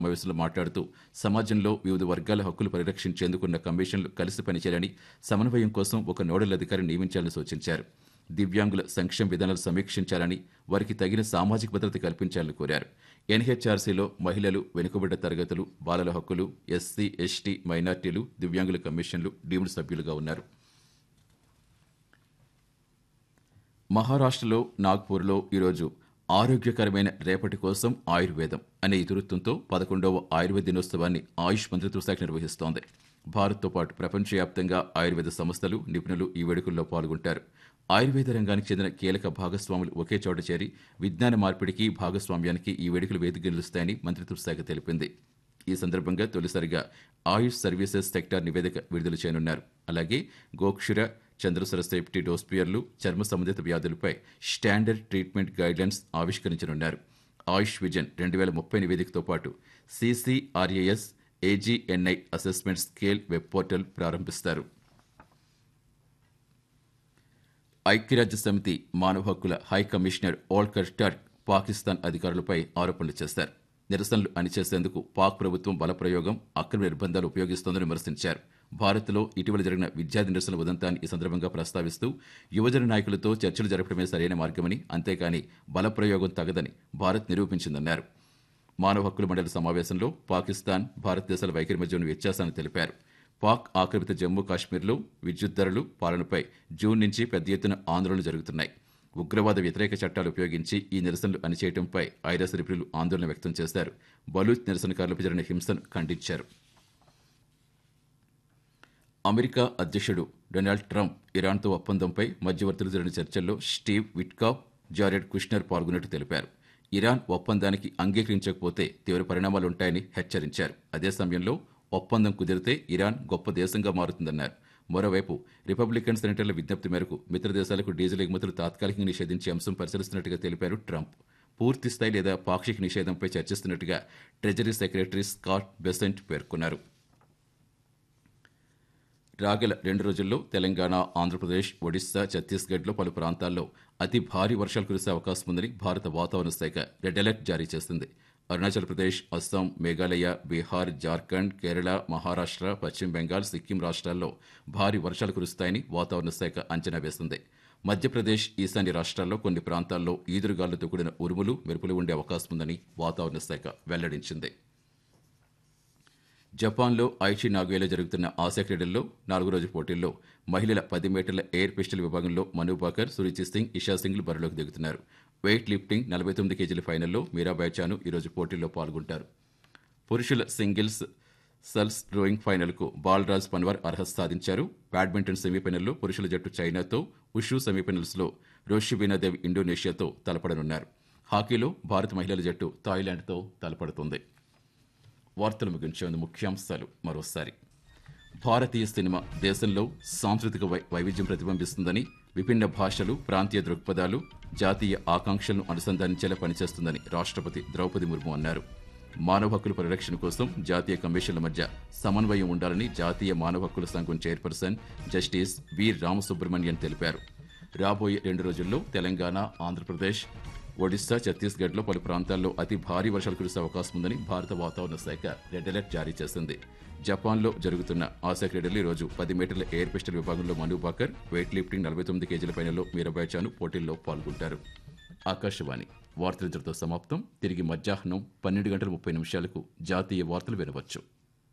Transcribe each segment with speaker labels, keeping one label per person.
Speaker 1: సమావేశంలో మాట్లాడుతూ సమాజంలో వివిధ వర్గాల హక్కులు పరిరక్షించేందుకున్న కమిషన్లు కలిసి పనిచేయాలని సమన్వయం కోసం ఒక నోడల్ అధికారిని నియమించాలని సూచించారు దివ్యాంగుల సంక్షేమ విధానాలు సమీక్షించాలని వారికి తగిన సామాజిక భద్రత కల్పించాలని కోరారు ఎన్హెచ్ఆర్సీలో మహిళలు వెనుకబడ్డ తరగతులు బాలల హక్కులు ఎస్సీ ఎస్టీ మైనార్టీలు దివ్యాంగుల కమిషన్లు డీమ్డ్ సభ్యులుగా ఉన్నారు మహారాష్ట్రలో నాగ్పూర్లో ఈరోజు ఆరోగ్యకరమైన రేపటి కోసం ఆయుర్వేదం అనే ఇతివృత్తంతో పదకొండవ ఆయుర్వేద దినోత్సవాన్ని ఆయుష్ మంత్రిత్వ శాఖ నిర్వహిస్తోంది భారత్తో పాటు ప్రపంచవ్యాప్తంగా ఆయుర్వేద సంస్థలు నిపుణులు ఈ వేడుకల్లో పాల్గొంటారు ఆయుర్వేద రంగానికి చెందిన కీలక భాగస్వాములు ఒకే చోట చేరి విజ్ఞాన మార్పిడికి భాగస్వామ్యానికి ఈ వేడుకలు వేదిక నిలుస్తాయని మంత్రిత్వ శాఖ తెలిపింది ఈ సందర్భంగా తొలిసారిగా ఆయుష్ సర్వీసెస్ సెక్టార్ నివేదిక విడుదల చేయనున్నారు అలాగే గోక్షుర చంద్రసర సేఫ్టీ డోస్పియర్లు చర్మ సంబంధిత వ్యాధులపై స్టాండర్డ్ ట్రీట్మెంట్ గైడ్లైన్స్ ఆవిష్కరించనున్నారు ఆయుష్ విజన్ రెండు వేల ముప్పై నివేదికతో పాటు CCRAS AGNI assessment scale web portal ప్రారంభిస్తారు ఐక్యరాజ్య సమితి మానవ హక్కుల high commissioner Volker Turk Pakistan అధికారులపై ఆరోపణలు చేశారు నిరసనలు అణిచేసేందుకు పాక్ ప్రభుత్వం బలప్రయోగం అక్రమ నిర్బంధాలు ఉపయోగిస్తోందని విమర్శించారు భారత్లో ఇటీవల జరిగిన విద్యార్థి నిరసన ఉదంతాన్ని ఈ సందర్భంగా ప్రస్తావిస్తూ యువజన నాయకులతో చర్చలు జరపడమే సరైన మార్గమని అంతేకాని బలప్రయోగం తగదని భారత్ నిరూపించిందన్నారు మానవ హక్కుల మండలి సమావేశంలో పాకిస్తాన్ భారతదేశాల వైఖరి మధ్య ఉన్న వ్యత్యాసాన్ని తెలిపారు పాక్ ఆక్రమిత జమ్మూ కాశ్మీర్లో విద్యుత్ ధరలు పాలనపై జూన్ నుంచి పెద్ద ఎత్తున ఆందోళనలు జరుగుతున్నాయి ఉగ్రవాద వ్యతిరేక చట్టాలు ఉపయోగించి ఈ నిరసనలు అణిచేయడంపై ఐరాస నిపుణులు ఆందోళన వ్యక్తం చేశారు బలూచ్ నిరసనకారులపై జరిగిన హింసను ఖండించారు అమెరికా అధ్యక్షుడు డొనాల్డ్ ట్రంప్ ఇరాన్తో ఒప్పందంపై మధ్యవర్తులు జరిగిన చర్చల్లో స్టీవ్ విట్కాప్ జారెడ్ కుష్నర్ పాల్గొన్నట్టు తెలిపారు ఇరాన్ ఒప్పందానికి అంగీకరించకపోతే తీవ్ర పరిణామాలుంటాయని హెచ్చరించారు అదే సమయంలో ఒప్పందం కుదిరితే ఇరాన్ గొప్ప దేశంగా మారుతుందన్నారు మరోవైపు రిపబ్లికన్ సెనేటర్ల విజ్ఞప్తి మేరకు మిత్ర దేశాలకు డీజిల్ ఎగుమతులు తాత్కాలికంగా నిషేధించే అంశం పరిశీలిస్తున్నట్టుగా తెలిపారు ట్రంప్ పూర్తి స్థాయి లేదా పాక్షిక నిషేధంపై చర్చిస్తున్నట్టుగా ట్రెజరీ సెక్రటరీ స్కాట్ బెసెంట్ పేర్కొన్నారు రాగల రెండు రోజుల్లో తెలంగాణ ఆంధ్రప్రదేశ్ ఒడిశా ఛత్తీస్గఢ్లో పలు ప్రాంతాల్లో అతి భారీ వర్షాలు కురిసే అవకాశం ఉందని భారత వాతావరణ శాఖ రెడ్ అలర్ట్ జారీ చేసింది అరుణాచల్ ప్రదేశ్ అస్సాం మేఘాలయ బీహార్ జార్ఖండ్ కేరళ మహారాష్ట్ర పశ్చిమ బెంగాల్ సిక్కిం రాష్ట్రాల్లో భారీ వర్షాలు కురుస్తాయని వాతావరణ శాఖ అంచనా వేసింది మధ్యప్రదేశ్ ఈశాన్య రాష్ట్రాల్లో కొన్ని ప్రాంతాల్లో ఈదురుగాలులతో కూడిన ఉరుములు మెరుపులు ఉండే అవకాశం ఉందని వాతావరణ శాఖ వెల్లడించింది జపాన్లో ఐచి నాగోయలో జరుగుతున్న ఆసియా క్రీడల్లో నాలుగో రోజు పోటీల్లో మహిళల పది మీటర్ల ఎయిర్ పిస్టల్ విభాగంలో మను బాకర్ సురుచి సింగ్ ఇషా సింగ్లు బరిలోకి దిగుతున్నారు వెయిట్ లిఫ్టింగ్ నలభై తొమ్మిది కేజీల ఫైనల్లో మీరాబాయ్ చాను ఈరోజు పోటీల్లో పాల్గొంటారు పురుషుల సింగిల్స్ సల్స్ రోయింగ్ ఫైనల్కు బాలరాజ్ పన్వార్ అర్హత సాధించారు బ్యాడ్మింటన్ సెమీఫైనల్లో పురుషుల జట్టు చైనాతో ఉషు సెమీఫైనల్స్లో రోషిబీనాదేవ్ ఇండోనేషియాతో తలపడనున్నారు హాకీలో భారత మహిళల జట్టు థాయిలాండ్తో తలపడుతుంది వార్తలు ముగించే ముఖ్యాంశాలు మరోసారి భారతీయ సినిమా దేశంలో సాంస్కృతిక వై- వైవిధ్యం ప్రతిబింబిస్తుందని విభిన్న భాషలు ప్రాంతీయ దృక్పథాలు జాతీయ ఆకాంక్షలను అనుసంధానించేలా పనిచేస్తుందని రాష్ట్రపతి ద్రౌపది ముర్ము అన్నారు మానవ హక్కుల పరిరక్షణ కోసం జాతీయ కమిషన్ల మధ్య సమన్వయం ఉండాలని జాతీయ మానవ హక్కుల సంఘం చైర్పర్సన్ జస్టిస్ వి రామసుబ్రహ్మణ్యన్ తెలిపారు రాబోయే రెండు రోజుల్లో తెలంగాణ ఆంధ్రప్రదేశ్ ఒడిశా ఛత్తీస్గఢ్లో పలు ప్రాంతాల్లో అతి భారీ వర్షాలు కురిసే అవకాశం ఉందని భారత వాతావరణ శాఖ రెడ్ అలర్ట్ జారీ చేసింది జపాన్లో జరుగుతున్న ఆసియా క్రీడలు ఈ రోజు పది మీటర్ల ఎయిర్ పిస్టల్ విభాగంలో మను బాకర్ వెయిట్ లిఫ్టింగ్ నలభై తొమ్మిది కేజీల పైనలో మీరాబాయ్ చాను పోటీల్లో పాల్గొంటారు ఆకాశవాణి వార్తల ఇంతటితో సమాప్తం తిరిగి మధ్యాహ్నం పన్నెండు గంటల ముప్పై నిమిషాలకు జాతీయ వార్తలు వినవచ్చు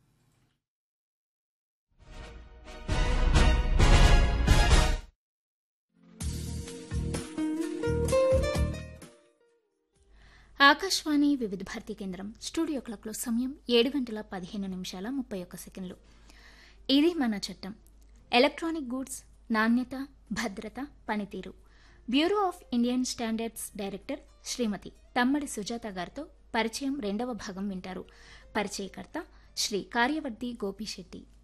Speaker 2: ఆకాశవాణి వివిధ భారతి కేంద్రం స్టూడియో క్లాక్లో సమయం ఏడు గంటల పదిహేను నిమిషాల ముప్పై ఒక్క సెకండ్లు ఇది మన చట్టం ఎలక్ట్రానిక్ గూడ్స్ నాణ్యత భద్రత పనితీరు bureau of Indian standards director Shrimati Tammadi Sujatha గారితో పరిచయం రెండవ భాగం వింటారు పరిచయకర్త శ్రీ కార్యవర్తి గోపిశెట్టి